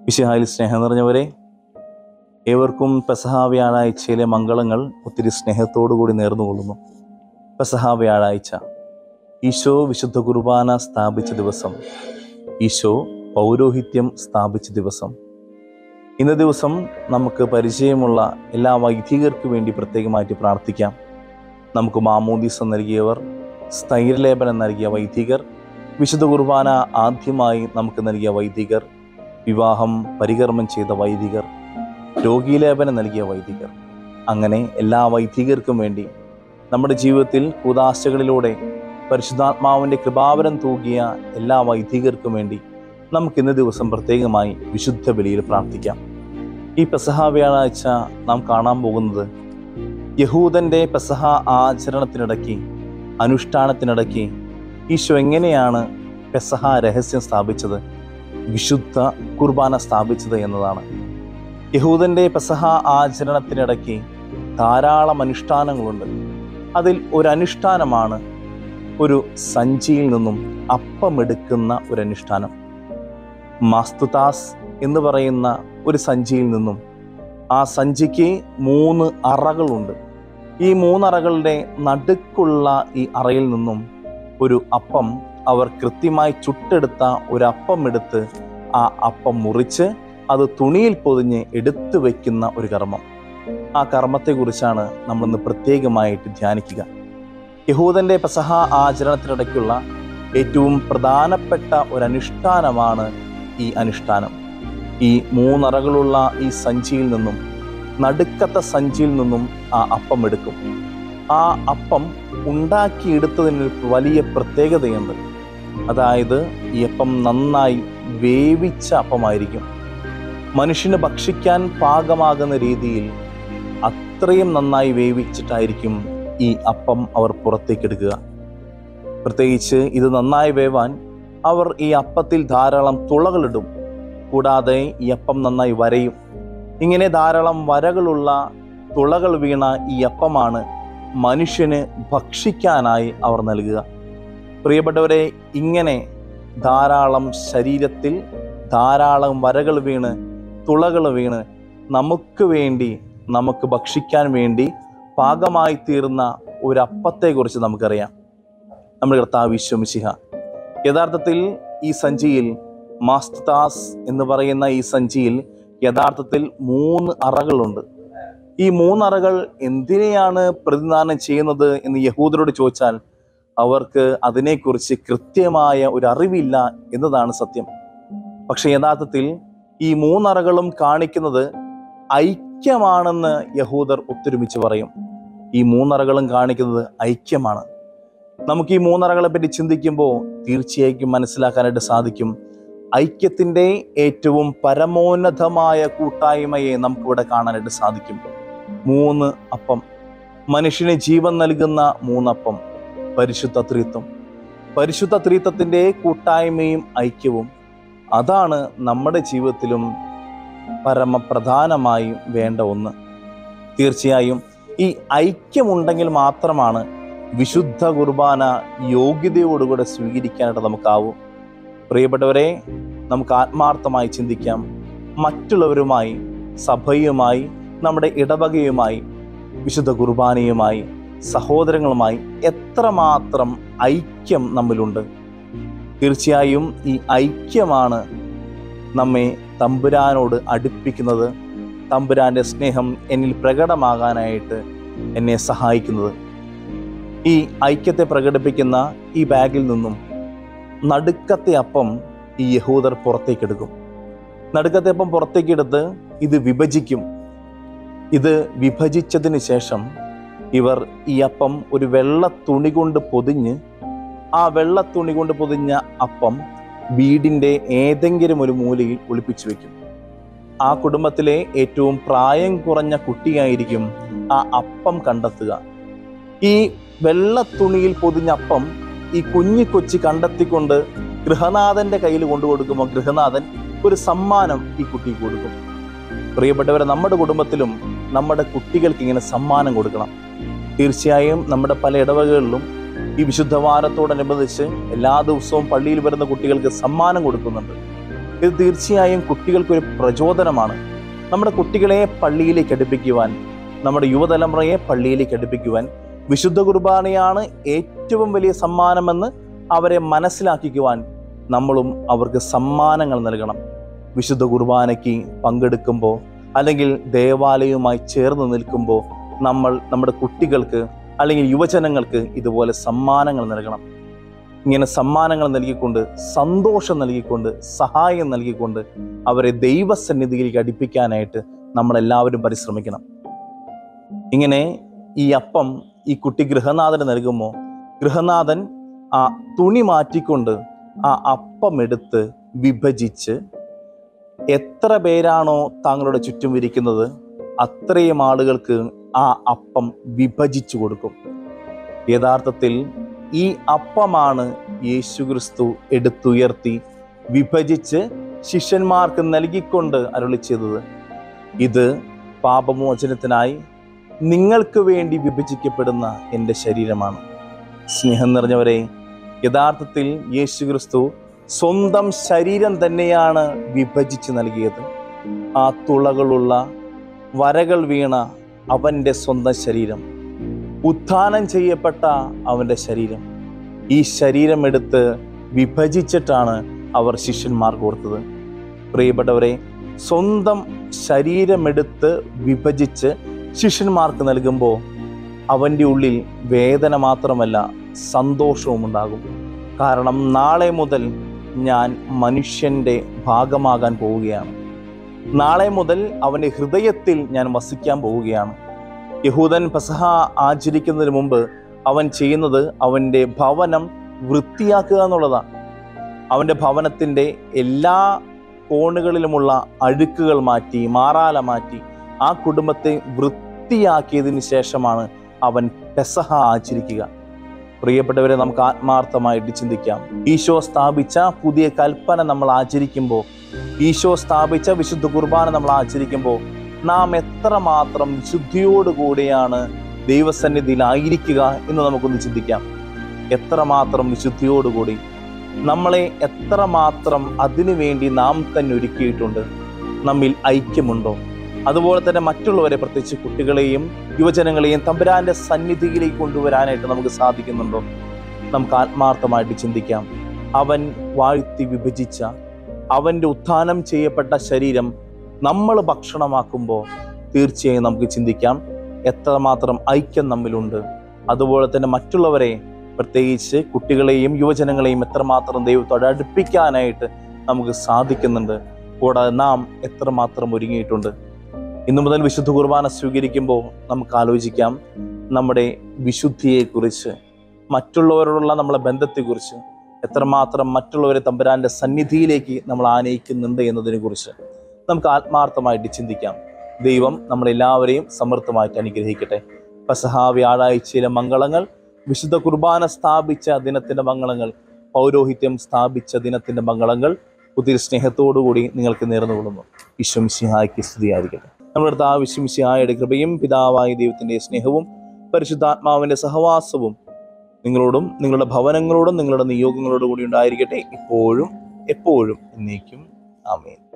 വിശുഹായിൽ സ്നേഹം നിറഞ്ഞവരെ ഏവർക്കും പെസഹ വ്യാഴാഴ്ചയിലെ മംഗളങ്ങൾ ഒത്തിരി സ്നേഹത്തോടു കൂടി നേർന്നുകൊള്ളുന്നു പെസഹ വ്യാഴാഴ്ച ഈശോ വിശുദ്ധ കുർബാന സ്ഥാപിച്ച ദിവസം ഈശോ പൗരോഹിത്യം സ്ഥാപിച്ച ദിവസം ഇന്ന ദിവസം നമുക്ക് പരിചയമുള്ള എല്ലാ വൈദികർക്ക് വേണ്ടി പ്രത്യേകമായിട്ട് പ്രാർത്ഥിക്കാം നമുക്ക് മാമോദീസ നൽകിയവർ സ്ഥൈര്യലേപനം നൽകിയ വൈദികർ വിശുദ്ധ കുർബാന ആദ്യമായി നമുക്ക് നൽകിയ വൈദികർ വിവാഹം പരികർമ്മം ചെയ്ത വൈദികർ രോഗീലേപനം നൽകിയ വൈദികർ അങ്ങനെ എല്ലാ വൈദികർക്കും വേണ്ടി നമ്മുടെ ജീവിതത്തിൽ കൂതാശകളിലൂടെ പരിശുദ്ധാത്മാവിൻ്റെ കൃപാവരം തൂകിയ എല്ലാ വൈദികർക്കും വേണ്ടി നമുക്ക് ഇന്ന് ദിവസം പ്രത്യേകമായി വിശുദ്ധ ബലിയിൽ പ്രാർത്ഥിക്കാം ഈ പെസഹ വ്യാഴാഴ്ച നാം കാണാൻ പോകുന്നത് യഹൂദന്റെ പെസഹ ആചരണത്തിനിടയ്ക്ക് അനുഷ്ഠാനത്തിനിടയ്ക്ക് ഈശോ എങ്ങനെയാണ് പെസഹ രഹസ്യം സ്ഥാപിച്ചത് വിശുദ്ധ കുർബാന സ്ഥാപിച്ചത് എന്നതാണ് യഹൂദന്റെ പെസഹ ആചരണത്തിനിടയ്ക്ക് ധാരാളം അനുഷ്ഠാനങ്ങളുണ്ട് അതിൽ ഒരു അനുഷ്ഠാനമാണ് ഒരു സഞ്ചിയിൽ നിന്നും അപ്പമെടുക്കുന്ന ഒരു അനുഷ്ഠാനം മാസ്തുതാസ് എന്ന് പറയുന്ന ഒരു സഞ്ചിയിൽ നിന്നും ആ സഞ്ചിക്ക് മൂന്ന് അറകളുണ്ട് ഈ മൂന്നറകളുടെ നടുക്കുള്ള ഈ അറയിൽ നിന്നും ഒരു അപ്പം അവർ കൃത്യമായി ചുട്ടെടുത്ത ഒരു അപ്പം എടുത്ത് ആ അപ്പം മുറിച്ച് അത് തുണിയിൽ പൊതിഞ്ഞ് എടുത്തു വയ്ക്കുന്ന ഒരു കർമ്മം ആ കർമ്മത്തെക്കുറിച്ചാണ് നമ്മളിന്ന് പ്രത്യേകമായിട്ട് ധ്യാനിക്കുക യഹൂദന്റെ പെസഹ ആചരണത്തിനിടയ്ക്കുള്ള ഏറ്റവും പ്രധാനപ്പെട്ട ഒരു അനുഷ്ഠാനമാണ് ഈ അനുഷ്ഠാനം ഈ മൂന്നറകളുള്ള ഈ സഞ്ചിയിൽ നിന്നും നടുക്കത്തെ സഞ്ചിയിൽ നിന്നും ആ അപ്പം എടുക്കും ആ അപ്പം ഉണ്ടാക്കിയെടുത്തതിന് ഒരു വലിയ പ്രത്യേകതയുണ്ട് അതായത് ഈ അപ്പം നന്നായി വേവിച്ച അപ്പമായിരിക്കും മനുഷ്യന് ഭക്ഷിക്കാൻ പാകമാകുന്ന രീതിയിൽ അത്രയും നന്നായി വേവിച്ചിട്ടായിരിക്കും ഈ അപ്പം അവർ പുറത്തേക്ക് എടുക്കുക പ്രത്യേകിച്ച് ഇത് നന്നായി വേവാൻ അവർ ഈ അപ്പത്തിൽ ധാരാളം തുളകളിടും കൂടാതെ ഈ അപ്പം നന്നായി വരയും ഇങ്ങനെ ധാരാളം വരകളുള്ള തുളകൾ വീണ ഈ അപ്പമാണ് മനുഷ്യന് ഭക്ഷിക്കാനായി അവർ നൽകുക പ്രിയപ്പെട്ടവരെ ഇങ്ങനെ ധാരാളം ശരീരത്തിൽ ധാരാളം വരകൾ വീണ് തുളകൾ വീണ് നമുക്ക് വേണ്ടി നമുക്ക് ഭക്ഷിക്കാൻ വേണ്ടി പാകമായി തീർന്ന ഒരു അപ്പത്തെക്കുറിച്ച് നമുക്കറിയാം നമ്മുടെ കർത്താവ് വിശ്വമിശിഹ യഥാർത്ഥത്തിൽ ഈ സഞ്ചിയിൽ മാസ്താസ് എന്ന് പറയുന്ന ഈ സഞ്ചിയിൽ യഥാർത്ഥത്തിൽ മൂന്ന് അറകളുണ്ട് ഈ മൂന്നറകൾ എന്തിനെയാണ് പ്രതിദാനം ചെയ്യുന്നത് എന്ന് യഹൂദരോട് ചോദിച്ചാൽ അവർക്ക് അതിനെക്കുറിച്ച് കൃത്യമായ ഒരു അറിവില്ല എന്നതാണ് സത്യം പക്ഷെ യഥാർത്ഥത്തിൽ ഈ മൂന്നറകളും കാണിക്കുന്നത് ഐക്യമാണെന്ന് യഹൂദർ ഒത്തൊരുമിച്ച് പറയും ഈ മൂന്നറകളും കാണിക്കുന്നത് ഐക്യമാണ് നമുക്ക് ഈ മൂന്നറകളെ പറ്റി ചിന്തിക്കുമ്പോൾ തീർച്ചയായും മനസ്സിലാക്കാനായിട്ട് സാധിക്കും ഐക്യത്തിൻ്റെ ഏറ്റവും പരമോന്നതമായ കൂട്ടായ്മയെ നമുക്കിവിടെ കാണാനായിട്ട് സാധിക്കും മൂന്ന് അപ്പം മനുഷ്യന് ജീവൻ നൽകുന്ന മൂന്നപ്പം പരിശുദ്ധ ത്രിത്വം പരിശുദ്ധ ത്രിത്വത്തിൻ്റെ കൂട്ടായ്മയും ഐക്യവും അതാണ് നമ്മുടെ ജീവിതത്തിലും പരമപ്രധാനമായും വേണ്ട ഒന്ന് തീർച്ചയായും ഈ ഐക്യമുണ്ടെങ്കിൽ മാത്രമാണ് വിശുദ്ധ കുർബാന യോഗ്യതയോടുകൂടെ സ്വീകരിക്കാനായിട്ട് നമുക്കാവും പ്രിയപ്പെട്ടവരെ നമുക്ക് ആത്മാർത്ഥമായി ചിന്തിക്കാം മറ്റുള്ളവരുമായി സഭയുമായി നമ്മുടെ ഇടവകയുമായി വിശുദ്ധ കുർബാനയുമായി സഹോദരങ്ങളുമായി എത്രമാത്രം ഐക്യം നമ്മിലുണ്ട് തീർച്ചയായും ഈ ഐക്യമാണ് നമ്മെ തമ്പുരാനോട് അടുപ്പിക്കുന്നത് തമ്പുരാന്റെ സ്നേഹം എന്നിൽ പ്രകടമാകാനായിട്ട് എന്നെ സഹായിക്കുന്നത് ഈ ഐക്യത്തെ പ്രകടിപ്പിക്കുന്ന ഈ ബാഗിൽ നിന്നും നടുക്കത്തെ അപ്പം ഈ യഹൂദർ പുറത്തേക്കെടുക്കും നടുക്കത്തെ അപ്പം പുറത്തേക്കെടുത്ത് ഇത് വിഭജിക്കും ഇത് വിഭജിച്ചതിന് ശേഷം ഇവർ ഈ അപ്പം ഒരു വെള്ള തുണി കൊണ്ട് പൊതിഞ്ഞ് ആ വെള്ള തുണി കൊണ്ട് പൊതിഞ്ഞ അപ്പം വീടിൻ്റെ ഏതെങ്കിലും ഒരു മൂലയിൽ ഒളിപ്പിച്ചു വെക്കും ആ കുടുംബത്തിലെ ഏറ്റവും പ്രായം കുറഞ്ഞ കുട്ടിയായിരിക്കും ആ അപ്പം കണ്ടെത്തുക ഈ വെള്ള തുണിയിൽ പൊതിഞ്ഞ അപ്പം ഈ കുഞ്ഞി കൊച്ചി കണ്ടെത്തിക്കൊണ്ട് ഗൃഹനാഥന്റെ കയ്യിൽ കൊണ്ടു കൊടുക്കുമ്പോൾ ഗൃഹനാഥൻ ഒരു സമ്മാനം ഈ കുട്ടിക്ക് കൊടുക്കും പ്രിയപ്പെട്ടവരെ നമ്മുടെ കുടുംബത്തിലും നമ്മുടെ കുട്ടികൾക്ക് ഇങ്ങനെ സമ്മാനം കൊടുക്കണം തീർച്ചയായും നമ്മുടെ പല ഇടവകകളിലും ഈ വിശുദ്ധവാരത്തോടനുബന്ധിച്ച് എല്ലാ ദിവസവും പള്ളിയിൽ വരുന്ന കുട്ടികൾക്ക് സമ്മാനം കൊടുക്കുന്നുണ്ട് ഇത് തീർച്ചയായും കുട്ടികൾക്കൊരു പ്രചോദനമാണ് നമ്മുടെ കുട്ടികളെ പള്ളിയിലേക്ക് അടുപ്പിക്കുവാൻ നമ്മുടെ യുവതലമുറയെ പള്ളിയിലേക്ക് അടുപ്പിക്കുവാൻ വിശുദ്ധ കുർബാനയാണ് ഏറ്റവും വലിയ സമ്മാനമെന്ന് അവരെ മനസ്സിലാക്കിക്കുവാൻ നമ്മളും അവർക്ക് സമ്മാനങ്ങൾ നൽകണം വിശുദ്ധ കുർബാനയ്ക്ക് പങ്കെടുക്കുമ്പോൾ അല്ലെങ്കിൽ ദേവാലയവുമായി ചേർന്ന് നിൽക്കുമ്പോൾ നമ്മൾ നമ്മുടെ കുട്ടികൾക്ക് അല്ലെങ്കിൽ യുവജനങ്ങൾക്ക് ഇതുപോലെ സമ്മാനങ്ങൾ നൽകണം ഇങ്ങനെ സമ്മാനങ്ങൾ നൽകിക്കൊണ്ട് സന്തോഷം നൽകിക്കൊണ്ട് സഹായം നൽകിക്കൊണ്ട് അവരെ ദൈവസന്നിധിയിലേക്ക് അടുപ്പിക്കാനായിട്ട് നമ്മളെല്ലാവരും പരിശ്രമിക്കണം ഇങ്ങനെ ഈ അപ്പം ഈ കുട്ടി ഗൃഹനാഥന് നൽകുമ്പോൾ ഗൃഹനാഥൻ ആ തുണി മാറ്റിക്കൊണ്ട് ആ അപ്പം എടുത്ത് വിഭജിച്ച് എത്ര പേരാണോ താങ്കളുടെ ചുറ്റും ഇരിക്കുന്നത് അത്രയും ആളുകൾക്ക് ആ അപ്പം വിഭജിച്ചു കൊടുക്കും യഥാർത്ഥത്തിൽ ഈ അപ്പമാണ് യേശുക്രിസ്തു എടുത്തുയർത്തി വിഭജിച്ച് ശിഷ്യന്മാർക്ക് നൽകിക്കൊണ്ട് അരുളി ചെയ്തത് ഇത് പാപമോചനത്തിനായി നിങ്ങൾക്ക് വേണ്ടി വിഭജിക്കപ്പെടുന്ന എൻ്റെ ശരീരമാണ് സ്നേഹം നിറഞ്ഞവരെ യഥാർത്ഥത്തിൽ യേശുക്രിസ്തു സ്വന്തം ശരീരം തന്നെയാണ് വിഭജിച്ച് നൽകിയത് ആ തുളകളുള്ള വരകൾ വീണ അവൻ്റെ സ്വന്തം ശരീരം ഉത്ഥാനം ചെയ്യപ്പെട്ട അവൻ്റെ ശരീരം ഈ ശരീരം എടുത്ത് വിഭജിച്ചിട്ടാണ് അവർ ശിഷ്യന്മാർക്ക് കൊടുത്തത് പ്രിയപ്പെട്ടവരെ സ്വന്തം ശരീരമെടുത്ത് വിഭജിച്ച് ശിഷ്യന്മാർക്ക് നൽകുമ്പോൾ അവൻ്റെ ഉള്ളിൽ വേദന മാത്രമല്ല സന്തോഷവും ഉണ്ടാകും കാരണം നാളെ മുതൽ ഞാൻ മനുഷ്യൻ്റെ ഭാഗമാകാൻ പോവുകയാണ് നാളെ മുതൽ അവൻ്റെ ഹൃദയത്തിൽ ഞാൻ വസിക്കാൻ പോവുകയാണ് യഹൂദൻ പസഹ ആചരിക്കുന്നതിന് മുമ്പ് അവൻ ചെയ്യുന്നത് അവൻ്റെ ഭവനം വൃത്തിയാക്കുക എന്നുള്ളതാണ് അവൻ്റെ ഭവനത്തിൻ്റെ എല്ലാ കോണുകളിലുമുള്ള അഴുക്കുകൾ മാറ്റി മാറാല മാറ്റി ആ കുടുംബത്തെ വൃത്തിയാക്കിയതിന് ശേഷമാണ് അവൻ പെസഹ ആചരിക്കുക പ്രിയപ്പെട്ടവരെ നമുക്ക് ആത്മാർത്ഥമായിട്ട് ചിന്തിക്കാം ഈശോ സ്ഥാപിച്ച പുതിയ കൽപ്പന നമ്മൾ ആചരിക്കുമ്പോൾ ഈശോ സ്ഥാപിച്ച വിശുദ്ധ കുർബാന നമ്മൾ ആചരിക്കുമ്പോൾ നാം എത്രമാത്രം വിശുദ്ധിയോടുകൂടിയാണ് ദൈവസന്നിധിയിലായിരിക്കുക എന്ന് നമുക്കൊന്ന് ചിന്തിക്കാം എത്രമാത്രം വിശുദ്ധിയോടുകൂടി നമ്മളെ എത്രമാത്രം അതിനു വേണ്ടി നാം തന്നെ ഒരുക്കിയിട്ടുണ്ട് നമ്മിൽ ഐക്യമുണ്ടോ അതുപോലെ തന്നെ മറ്റുള്ളവരെ പ്രത്യേകിച്ച് കുട്ടികളെയും യുവജനങ്ങളെയും തമ്പുരാന്റെ സന്നിധിയിലേക്ക് കൊണ്ടുവരാനായിട്ട് നമുക്ക് സാധിക്കുന്നുണ്ടോ നമുക്ക് ആത്മാർത്ഥമായിട്ട് ചിന്തിക്കാം അവൻ വാഴ്ത്തി വിഭജിച്ച അവൻ്റെ ഉത്ഥാനം ചെയ്യപ്പെട്ട ശരീരം നമ്മൾ ഭക്ഷണമാക്കുമ്പോൾ തീർച്ചയായും നമുക്ക് ചിന്തിക്കാം എത്രമാത്രം ഐക്യം നമ്മിലുണ്ട് അതുപോലെ തന്നെ മറ്റുള്ളവരെ പ്രത്യേകിച്ച് കുട്ടികളെയും യുവജനങ്ങളെയും എത്രമാത്രം ദൈവത്തോട് അടുപ്പിക്കാനായിട്ട് നമുക്ക് സാധിക്കുന്നുണ്ട് കൂടാതെ നാം എത്രമാത്രം ഒരുങ്ങിയിട്ടുണ്ട് ഇന്നു മുതൽ വിശുദ്ധ കുർബാന സ്വീകരിക്കുമ്പോൾ നമുക്ക് ആലോചിക്കാം നമ്മുടെ വിശുദ്ധിയെക്കുറിച്ച് മറ്റുള്ളവരോടുള്ള നമ്മളെ ബന്ധത്തെക്കുറിച്ച് എത്രമാത്രം മറ്റുള്ളവരെ തമ്പുരാന്റെ സന്നിധിയിലേക്ക് നമ്മൾ ആനയിക്കുന്നുണ്ട് എന്നതിനെക്കുറിച്ച് നമുക്ക് ആത്മാർത്ഥമായിട്ട് ചിന്തിക്കാം ദൈവം നമ്മളെല്ലാവരെയും സമൃദ്ധമായിട്ട് അനുഗ്രഹിക്കട്ടെ പസഹ വ്യാഴാഴ്ചയിലെ മംഗളങ്ങൾ വിശുദ്ധ കുർബാന സ്ഥാപിച്ച ദിനത്തിന്റെ മംഗളങ്ങൾ പൗരോഹിത്യം സ്ഥാപിച്ച ദിനത്തിന്റെ മംഗളങ്ങൾ ഒത്തിരി സ്നേഹത്തോടുകൂടി നിങ്ങൾക്ക് നേർന്നുകൊള്ളുന്നു വിശ്വംസിഹായ്ക്ക് സ്തുതിയായിരിക്കട്ടെ നമ്മുടെ അടുത്ത ആ വിശ്വംസിഹായുടെ കൃപയും പിതാവായ ദൈവത്തിന്റെ സ്നേഹവും പരിശുദ്ധാത്മാവിന്റെ സഹവാസവും നിങ്ങളോടും നിങ്ങളുടെ ഭവനങ്ങളോടും നിങ്ങളുടെ നിയോഗങ്ങളോടും കൂടി ഉണ്ടായിരിക്കട്ടെ ഇപ്പോഴും എപ്പോഴും എന്നേക്കും ആമേൻ